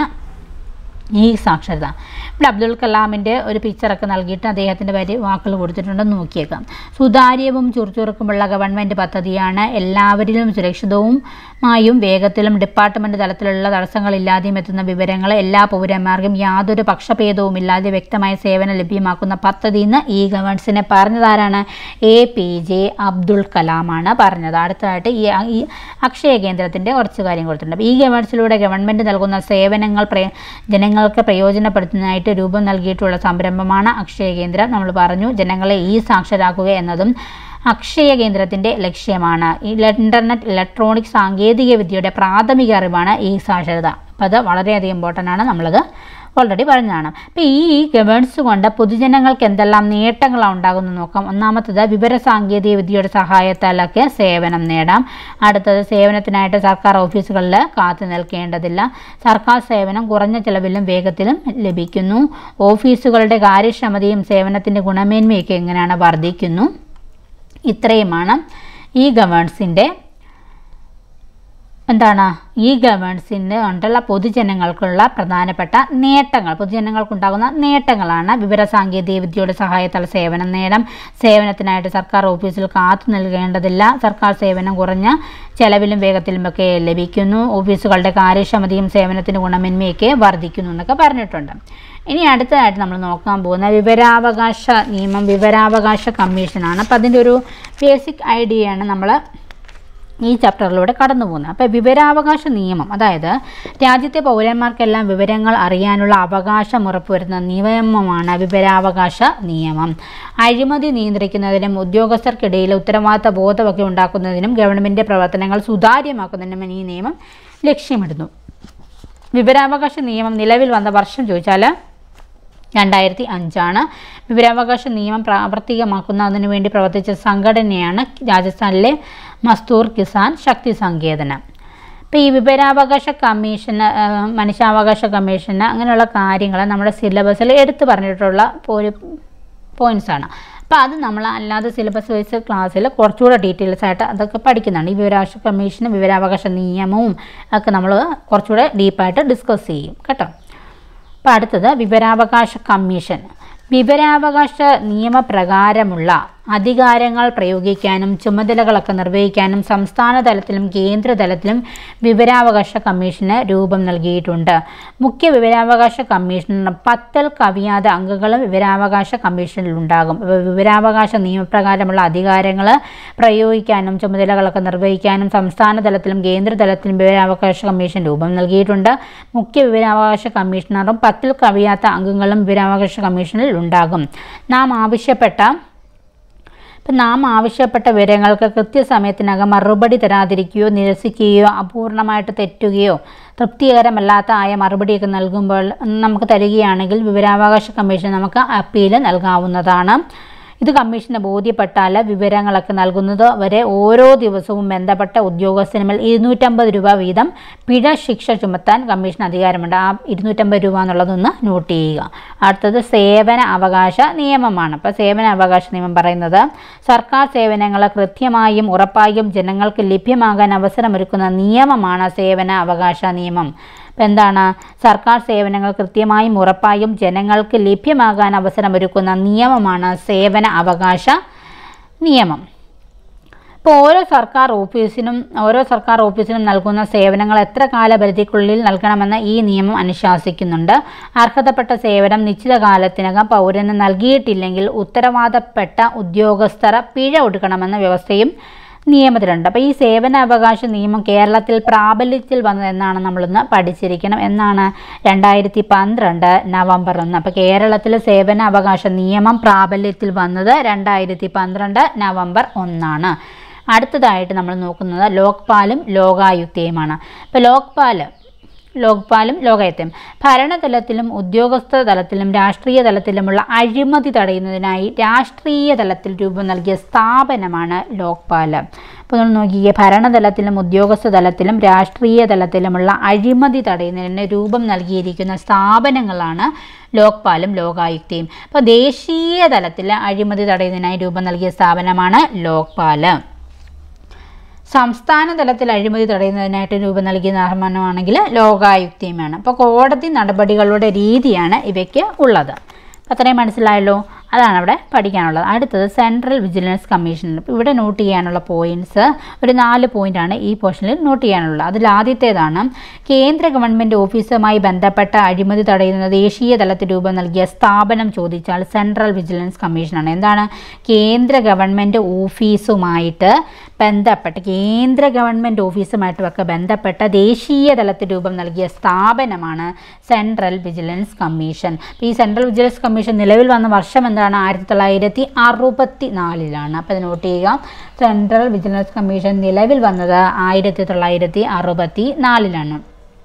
ഈ സാക്ഷരത ഇവിടെ അബ്ദുൽ കലാമിൻ്റെ ഒരു പിക്ചറൊക്കെ നൽകിയിട്ട് അദ്ദേഹത്തിൻ്റെ വരി വാക്കുകൾ കൊടുത്തിട്ടുണ്ടെന്ന് നോക്കിയേക്കാം സുതാര്യവും ചുറുചുറുക്കുമുള്ള ഗവൺമെൻറ് പദ്ധതിയാണ് എല്ലാവരിലും സുരക്ഷിതവും മായും വേഗത്തിലും ഡിപ്പാർട്ട്മെൻറ്റ് തലത്തിലുള്ള തടസ്സങ്ങളില്ലാതെയും എത്തുന്ന വിവരങ്ങൾ എല്ലാ പൗരന്മാർക്കും യാതൊരു പക്ഷഭേദവും ഇല്ലാതെ വ്യക്തമായ സേവനം ലഭ്യമാക്കുന്ന പദ്ധതി എന്ന് ഈ ഗവേൺസിനെ പറഞ്ഞതാരാണ് എ പി ജെ അബ്ദുൾ കലാമാണ് പറഞ്ഞത് അടുത്തതായിട്ട് ഈ ഈ അക്ഷയ കേന്ദ്രത്തിൻ്റെ കുറച്ച് കാര്യം കൊടുത്തിട്ടുണ്ട് ഈ ഗവേൺസിലൂടെ ഗവൺമെൻറ് നൽകുന്ന സേവനങ്ങൾ പ്രയ ജനങ്ങൾക്ക് പ്രയോജനപ്പെടുത്തുന്നതിനായിട്ട് രൂപം നൽകിയിട്ടുള്ള സംരംഭമാണ് അക്ഷയ കേന്ദ്രം നമ്മൾ പറഞ്ഞു ജനങ്ങളെ ഈ സാക്ഷരാക്കുക എന്നതും അക്ഷയ കേന്ദ്രത്തിൻ്റെ ലക്ഷ്യമാണ് ഈ ഇൻ്റർനെറ്റ് ഇലക്ട്രോണിക് സാങ്കേതിക വിദ്യയുടെ പ്രാഥമിക അറിവാണ് ഈ സാക്ഷരത അപ്പോൾ അത് വളരെയധികം ഇമ്പോർട്ടൻ്റ് ആണ് നമ്മളത് ഓൾറെഡി പറഞ്ഞതാണ് അപ്പോൾ ഈ ഗവേൺസ് കൊണ്ട് പൊതുജനങ്ങൾക്ക് എന്തെല്ലാം നേട്ടങ്ങളാണ് ഉണ്ടാകുന്നത് നോക്കാം ഒന്നാമത്തത് വിവര സാങ്കേതിക വിദ്യയുടെ സഹായത്താലൊക്കെ സേവനം നേടാം അടുത്തത് സേവനത്തിനായിട്ട് സർക്കാർ ഓഫീസുകളിൽ കാത്തു നിൽക്കേണ്ടതില്ല സർക്കാർ സേവനം കുറഞ്ഞ ചിലവിലും വേഗത്തിലും ലഭിക്കുന്നു ഓഫീസുകളുടെ കാര്യക്ഷമതയും സേവനത്തിൻ്റെ ഗുണമേന്മയൊക്കെ എങ്ങനെയാണ് വർദ്ധിക്കുന്നു ഇത്രയുമാണ് ഈ ഗവേൺസിൻ്റെ എന്താണ് ഈ ഗവേൺസിന് കൊണ്ടുള്ള പൊതുജനങ്ങൾക്കുള്ള പ്രധാനപ്പെട്ട നേട്ടങ്ങൾ പൊതുജനങ്ങൾക്കുണ്ടാകുന്ന നേട്ടങ്ങളാണ് വിവര സാങ്കേതിക വിദ്യയുടെ സഹായത്താൽ സേവനം നേടാം സേവനത്തിനായിട്ട് സർക്കാർ ഓഫീസിൽ കാത്തു നൽകേണ്ടതില്ല സർക്കാർ സേവനം കുറഞ്ഞ ചെലവിലും വേഗത്തിലുമൊക്കെ ലഭിക്കുന്നു ഓഫീസുകളുടെ കാര്യക്ഷമതയും സേവനത്തിൻ്റെ ഗുണമേന്മയൊക്കെ വർദ്ധിക്കുന്നു എന്നൊക്കെ പറഞ്ഞിട്ടുണ്ട് ഇനി അടുത്തതായിട്ട് നമ്മൾ നോക്കാൻ പോകുന്ന വിവരാവകാശ നിയമം വിവരാവകാശ കമ്മീഷനാണ് അപ്പോൾ അതിൻ്റെ ഒരു ബേസിക് ഐഡിയയാണ് നമ്മൾ ഈ ചാപ്റ്ററിലൂടെ കടന്നു പോകുന്നത് അപ്പോൾ വിവരാവകാശ നിയമം അതായത് രാജ്യത്തെ പൗരന്മാർക്കെല്ലാം വിവരങ്ങൾ അറിയാനുള്ള അവകാശം ഉറപ്പുവരുന്ന നിയമമാണ് വിവരാവകാശ നിയമം അഴിമതി നിയന്ത്രിക്കുന്നതിനും ഉദ്യോഗസ്ഥർക്കിടയിൽ ഉത്തരവാദിത്ത ബോധമൊക്കെ ഉണ്ടാക്കുന്നതിനും ഗവൺമെൻറ് പ്രവർത്തനങ്ങൾ സുതാര്യമാക്കുന്നതിനും ഈ നിയമം ലക്ഷ്യമിടുന്നു വിവരാവകാശ നിയമം നിലവിൽ വന്ന വർഷം ചോദിച്ചാൽ രണ്ടായിരത്തി അഞ്ചാണ് വിവരാവകാശ നിയമം പ്രാവർത്തികമാക്കുന്നതിന് വേണ്ടി പ്രവർത്തിച്ച സംഘടനയാണ് രാജസ്ഥാനിലെ മസ്തൂർ കിസാൻ ശക്തി സങ്കേതന അപ്പോൾ ഈ വിവരാവകാശ കമ്മീഷന് ആ, മനുഷ്യാവകാശ കമ്മീഷന് അങ്ങനെയുള്ള കാര്യങ്ങൾ നമ്മുടെ സിലബസിൽ എടുത്തു പറഞ്ഞിട്ടുള്ള ഒരു പോയിൻറ്റ്സ് ആണ് അപ്പോൾ അത് നമ്മൾ അല്ലാതെ സിലബസ് വൈസ് ക്ലാസ്സിൽ കുറച്ചുകൂടെ ഡീറ്റെയിൽസ് ആയിട്ട് അതൊക്കെ പഠിക്കുന്നുണ്ട് ഈ വിവരാവകാശ കമ്മീഷനും വിവരാവകാശ നിയമവും ഒക്കെ നമ്മൾ കുറച്ചുകൂടെ ഡീപ്പായിട്ട് ഡിസ്കസ് ചെയ്യും കേട്ടോ അപ്പോൾ അടുത്തത് വിവരാവകാശ കമ്മീഷൻ വിവരാവകാശ നിയമപ്രകാരമുള്ള അധികാരങ്ങൾ പ്രയോഗിക്കാനും ചുമതലകളൊക്കെ നിർവഹിക്കാനും സംസ്ഥാന തലത്തിലും കേന്ദ്ര തലത്തിലും വിവരാവകാശ കമ്മീഷന് രൂപം നൽകിയിട്ടുണ്ട് മുഖ്യ വിവരാവകാശ കമ്മീഷണർ പത്തൽ കവിയാതെ അംഗങ്ങളും വിവരാവകാശ കമ്മീഷനിലുണ്ടാകും അപ്പോൾ വിവരാവകാശ നിയമപ്രകാരമുള്ള അധികാരങ്ങൾ പ്രയോഗിക്കാനും ചുമതലകളൊക്കെ നിർവഹിക്കാനും സംസ്ഥാന തലത്തിലും കേന്ദ്ര തലത്തിലും വിവരാവകാശ കമ്മീഷൻ രൂപം നൽകിയിട്ടുണ്ട് മുഖ്യ വിവരാവകാശ കമ്മീഷണറും പത്തിൽ കവിയാത്ത അംഗങ്ങളും വിവരാവകാശ കമ്മീഷനിൽ ഉണ്ടാകും നാം ആവശ്യപ്പെട്ട അപ്പം നാം ആവശ്യപ്പെട്ട വിവരങ്ങൾക്ക് കൃത്യസമയത്തിനകം മറുപടി തരാതിരിക്കുകയോ നിരസിക്കുകയോ അപൂർണമായിട്ട് തെറ്റുകയോ തൃപ്തികരമല്ലാത്ത ആയ മറുപടിയൊക്കെ നൽകുമ്പോൾ നമുക്ക് തരികയാണെങ്കിൽ വിവരാവകാശ കമ്മീഷൻ നമുക്ക് അപ്പീൽ നൽകാവുന്നതാണ് ഇത് കമ്മീഷന് ബോധ്യപ്പെട്ടാൽ വിവരങ്ങളൊക്കെ നൽകുന്നത് വരെ ഓരോ ദിവസവും ബന്ധപ്പെട്ട ഉദ്യോഗസ്ഥനുമേൽ ഇരുന്നൂറ്റമ്പത് രൂപ വീതം പിഴ ശിക്ഷ ചുമത്താൻ കമ്മീഷൻ അധികാരമുണ്ട് ആ ഇരുന്നൂറ്റമ്പത് രൂപ എന്നുള്ളതൊന്ന് നോട്ട് ചെയ്യുക അടുത്തത് സേവന അവകാശ നിയമമാണ് അപ്പോൾ സേവന അവകാശ നിയമം പറയുന്നത് സർക്കാർ സേവനങ്ങൾ കൃത്യമായും ഉറപ്പായും ജനങ്ങൾക്ക് ലഭ്യമാകാൻ അവസരമൊരുക്കുന്ന നിയമമാണ് സേവന അവകാശ നിയമം അപ്പം എന്താണ് സർക്കാർ സേവനങ്ങൾ കൃത്യമായും ഉറപ്പായും ജനങ്ങൾക്ക് ലഭ്യമാകാൻ അവസരമൊരുക്കുന്ന നിയമമാണ് സേവന അവകാശ നിയമം ഇപ്പോൾ ഓരോ സർക്കാർ ഓഫീസിനും ഓരോ സർക്കാർ ഓഫീസിനും നൽകുന്ന സേവനങ്ങൾ എത്ര കാലപരിധിക്കുള്ളിൽ നൽകണമെന്ന് ഈ നിയമം അനുശാസിക്കുന്നുണ്ട് അർഹതപ്പെട്ട സേവനം നിശ്ചിത കാലത്തിനകം പൗരന് നൽകിയിട്ടില്ലെങ്കിൽ ഉത്തരവാദപ്പെട്ട ഉദ്യോഗസ്ഥർ പിഴ ഒടുക്കണമെന്ന വ്യവസ്ഥയും നിയമത്തിലുണ്ട് അപ്പോൾ ഈ സേവനാവകാശ നിയമം കേരളത്തിൽ പ്രാബല്യത്തിൽ വന്നത് എന്നാണ് നമ്മളിന്ന് പഠിച്ചിരിക്കണം എന്നാണ് രണ്ടായിരത്തി പന്ത്രണ്ട് നവംബർ ഒന്ന് അപ്പോൾ കേരളത്തിൽ സേവനാവകാശ നിയമം പ്രാബല്യത്തിൽ വന്നത് രണ്ടായിരത്തി പന്ത്രണ്ട് നവംബർ ഒന്നാണ് അടുത്തതായിട്ട് നമ്മൾ നോക്കുന്നത് ലോക്പാലും ലോകായുക്തയുമാണ് ഇപ്പോൾ ലോക്പാൽ ലോക്പാലും ലോകായുക്തയും ഭരണതലത്തിലും ഉദ്യോഗസ്ഥ തലത്തിലും രാഷ്ട്രീയ തലത്തിലുമുള്ള അഴിമതി തടയുന്നതിനായി രാഷ്ട്രീയ തലത്തിൽ രൂപം നൽകിയ സ്ഥാപനമാണ് ലോക്പാൽ അപ്പോൾ നമ്മൾ നോക്കിയേ ഭരണതലത്തിലും ഉദ്യോഗസ്ഥ തലത്തിലും രാഷ്ട്രീയ തലത്തിലുമുള്ള അഴിമതി തടയുന്നതിന് രൂപം നൽകിയിരിക്കുന്ന സ്ഥാപനങ്ങളാണ് ലോക്പാലും ലോകായുക്തയും അപ്പോൾ ദേശീയ തലത്തിൽ അഴിമതി തടയുന്നതിനായി രൂപം നൽകിയ സ്ഥാപനമാണ് ലോക്പാൽ സംസ്ഥാന തലത്തിൽ അഴിമതി തടയുന്നതിനായിട്ട് രൂപം നൽകിയ തീരുമാനമാണെങ്കിൽ ലോകായുക്തയുമാണ് അപ്പോൾ കോടതി നടപടികളുടെ രീതിയാണ് ഇവയ്ക്ക് ഉള്ളത് അപ്പോൾ അത്രയും മനസ്സിലായല്ലോ അതാണ് അവിടെ പഠിക്കാനുള്ളത് അടുത്തത് സെൻട്രൽ വിജിലൻസ് കമ്മീഷൻ ഇപ്പോൾ ഇവിടെ നോട്ട് ചെയ്യാനുള്ള പോയിൻറ്റ്സ് ഒരു നാല് പോയിൻ്റാണ് ഈ പോർഷനിൽ നോട്ട് ചെയ്യാനുള്ളത് അതിൽ ആദ്യത്തേതാണ് കേന്ദ്ര ഗവൺമെൻറ് ഓഫീസുമായി ബന്ധപ്പെട്ട അഴിമതി തടയുന്ന ദേശീയ തലത്തിൽ രൂപം നൽകിയ സ്ഥാപനം ചോദിച്ചാൽ സെൻട്രൽ വിജിലൻസ് കമ്മീഷനാണ് എന്താണ് കേന്ദ്ര ഗവൺമെൻറ് ഓഫീസുമായിട്ട് ബന്ധപ്പെട്ട് കേന്ദ്ര ഗവൺമെൻറ് ഓഫീസുമായിട്ടുമൊക്കെ ബന്ധപ്പെട്ട ദേശീയ തലത്തിൽ രൂപം നൽകിയ സ്ഥാപനമാണ് സെൻട്രൽ വിജിലൻസ് കമ്മീഷൻ അപ്പോൾ ഈ സെൻട്രൽ വിജിലൻസ് കമ്മീഷൻ നിലവിൽ വന്ന വർഷം എന്താണ് ആയിരത്തി തൊള്ളായിരത്തി അറുപത്തി നാലിലാണ് അപ്പോൾ അത് നോട്ട് ചെയ്യുക സെൻട്രൽ വിജിലൻസ് കമ്മീഷൻ നിലവിൽ വന്നത് ആയിരത്തി തൊള്ളായിരത്തി അറുപത്തി നാലിലാണ്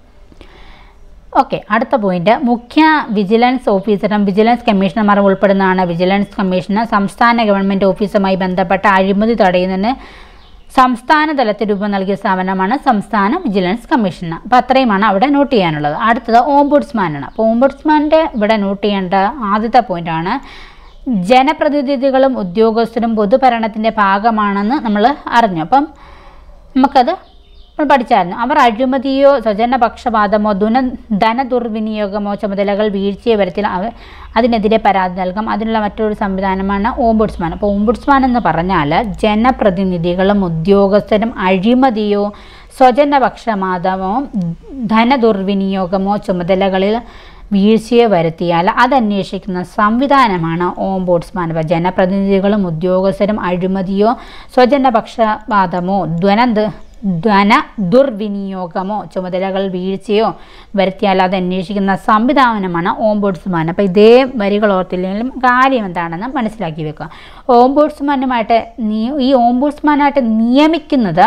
ഓക്കെ അടുത്ത പോയിന്റ് മുഖ്യ വിജിലൻസ് ഓഫീസറും വിജിലൻസ് കമ്മീഷണർമാരും ഉൾപ്പെടുന്നതാണ് വിജിലൻസ് കമ്മീഷന് സംസ്ഥാന ഗവൺമെൻറ് ഓഫീസുമായി ബന്ധപ്പെട്ട അഴിമതി തടയുന്നതിന് സംസ്ഥാന തലത്തിൽ രൂപം നൽകിയ സ്ഥാപനമാണ് സംസ്ഥാന വിജിലൻസ് കമ്മീഷൻ അപ്പോൾ അത്രയുമാണ് അവിടെ നോട്ട് ചെയ്യാനുള്ളത് അടുത്തത് ഓംബുഡ്സ്മാനാണ് അപ്പോൾ ഓംബുഡ്സ്മാൻ്റെ ഇവിടെ നോട്ട് ചെയ്യേണ്ട ആദ്യത്തെ പോയിന്റാണ് ജനപ്രതിനിധികളും ഉദ്യോഗസ്ഥരും പൊതുഭരണത്തിൻ്റെ ഭാഗമാണെന്ന് നമ്മൾ അറിഞ്ഞു അപ്പം നമുക്കത് നമ്മൾ പഠിച്ചായിരുന്നു അവർ അഴിമതിയോ സ്വജനപക്ഷപാതമോ ദുന ധനദുർവിനിയോഗമോ ചുമതലകൾ വീഴ്ചയോ വരുത്തിയാൽ അവ അതിനെതിരെ പരാതി നൽകാം അതിനുള്ള മറ്റൊരു സംവിധാനമാണ് ഓംബുഡ്സ്മാൻ അപ്പോൾ ഓംബുഡ്സ്മാൻ എന്ന് പറഞ്ഞാൽ ജനപ്രതിനിധികളും ഉദ്യോഗസ്ഥരും അഴിമതിയോ സ്വജനപക്ഷപാതമോ ധനദുർവിനിയോഗമോ ചുമതലകളിൽ വീഴ്ചയെ വരുത്തിയാൽ അതന്വേഷിക്കുന്ന സംവിധാനമാണ് ഓംബോഡ്സ്മാൻ അപ്പോൾ ജനപ്രതിനിധികളും ഉദ്യോഗസ്ഥരും അഴിമതിയോ സ്വജനപക്ഷപാതമോ ധ്വന ധന ദുർവിനിയോഗമോ ചുമതലകൾ വീഴ്ചയോ വരുത്തിയാൽ അത് അന്വേഷിക്കുന്ന സംവിധാനമാണ് ഓംബോഡ്സ്മാൻ അപ്പോൾ ഇതേ വരികൾ ഓർത്തില്ലെങ്കിലും കാര്യം എന്താണെന്ന് മനസ്സിലാക്കി വെക്കുക ഓംബോഡ്സ്മാനുമായിട്ട് ഈ ഓംബോഡ്സ്മാനായിട്ട് നിയമിക്കുന്നത്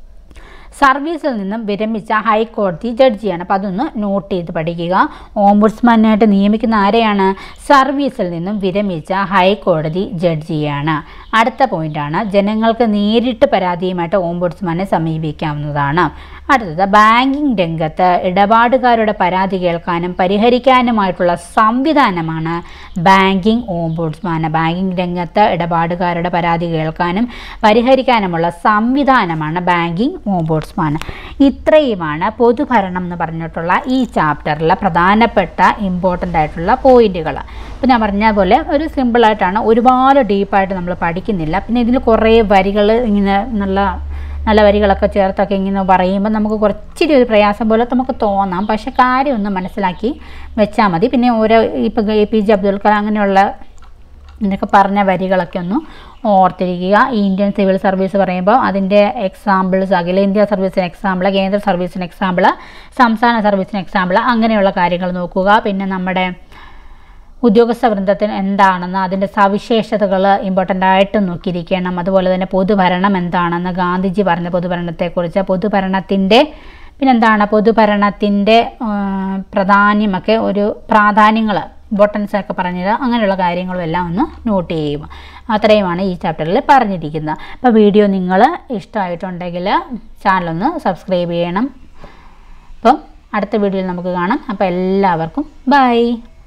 സർവീസിൽ നിന്നും വിരമിച്ച ഹൈക്കോടതി ജഡ്ജിയാണ് അപ്പോൾ അതൊന്ന് നോട്ട് ചെയ്ത് പഠിക്കുക ഓംബുഡ്സ്മാനായിട്ട് നിയമിക്കുന്ന ആരെയാണ് സർവീസിൽ നിന്നും വിരമിച്ച ഹൈക്കോടതി ജഡ്ജിയാണ് അടുത്ത പോയിന്റാണ് ജനങ്ങൾക്ക് നേരിട്ട് പരാതിയുമായിട്ട് ഓംബുഡ്സ്മാനെ സമീപിക്കാവുന്നതാണ് അടുത്തത് ബാങ്കിങ് രംഗത്ത് ഇടപാടുകാരുടെ പരാതി കേൾക്കാനും പരിഹരിക്കാനുമായിട്ടുള്ള സംവിധാനമാണ് ബാങ്കിങ് ഓംബുഡ്സ്മാൻ ബാങ്കിങ് രംഗത്ത് ഇടപാടുകാരുടെ പരാതി കേൾക്കാനും പരിഹരിക്കാനുമുള്ള സംവിധാനമാണ് ബാങ്കിങ് ഓംബുഡ്സ്മാൻ ഇത്രയുമാണ് പൊതുഭരണം എന്ന് പറഞ്ഞിട്ടുള്ള ഈ ചാപ്റ്ററിലെ പ്രധാനപ്പെട്ട ഇമ്പോർട്ടൻ്റ് ആയിട്ടുള്ള പോയിന്റുകൾ ഇപ്പോൾ ഞാൻ പറഞ്ഞ പോലെ ഒരു സിമ്പിളായിട്ടാണ് ഒരുപാട് ഡീപ്പായിട്ട് നമ്മൾ പഠിക്കുന്നില്ല പിന്നെ ഇതിൽ കുറേ വരികൾ ഇങ്ങനെ നല്ല നല്ല വരികളൊക്കെ ചേർത്തൊക്കെ ഇങ്ങനെ പറയുമ്പോൾ നമുക്ക് കുറച്ചിരി ഒരു പ്രയാസം പോലെ നമുക്ക് തോന്നാം പക്ഷേ കാര്യം ഒന്ന് മനസ്സിലാക്കി വെച്ചാൽ മതി പിന്നെ ഓരോ ഇപ്പോൾ A P J Abdul Kalam അങ്ങനെയുള്ള എന്നൊക്കെ പറഞ്ഞ വരികളൊക്കെ ഒന്ന് ഓർത്തിരിക്കുക ഈ ഇന്ത്യൻ സിവിൽ സർവീസ് പറയുമ്പോൾ അതിൻ്റെ എക്സാമ്പിൾസ് അഖിലേന്ത്യാ സർവീസിന് എക്സാമ്പിൾ കേന്ദ്ര സർവീസിന് എക്സാമ്പിൾ സംസ്ഥാന സർവീസിന് എക്സാമ്പിൾ അങ്ങനെയുള്ള കാര്യങ്ങൾ നോക്കുക പിന്നെ നമ്മുടെ ഉദ്യോഗസ്ഥ വൃന്ദത്തിന് എന്താണെന്ന് അതിൻ്റെ സവിശേഷതകൾ ഇമ്പോർട്ടൻ്റ് ആയിട്ട് നോക്കിയിരിക്കണം അതുപോലെ തന്നെ പൊതുഭരണം എന്താണെന്ന് ഗാന്ധിജി പറഞ്ഞ പൊതുഭരണത്തെക്കുറിച്ച് പൊതുഭരണത്തിൻ്റെ പിന്നെന്താണ് പൊതുഭരണത്തിൻ്റെ പ്രാധാന്യമൊക്കെ ഒരു പ്രാധാന്യങ്ങൾ ഇമ്പോർട്ടൻസ് ഒക്കെ പറഞ്ഞത് അങ്ങനെയുള്ള കാര്യങ്ങളും എല്ലാം ഒന്ന് നോട്ട് ചെയ്യുക അത്രയുമാണ് ഈ ചാപ്റ്ററിൽ പറഞ്ഞിരിക്കുന്നത് അപ്പോൾ വീഡിയോ നിങ്ങൾ ഇഷ്ടമായിട്ടുണ്ടെങ്കിൽ ചാനലൊന്ന് സബ്സ്ക്രൈബ് ചെയ്യണം അപ്പം അടുത്ത വീഡിയോയിൽ നമുക്ക് കാണാം അപ്പോൾ എല്ലാവർക്കും ബൈ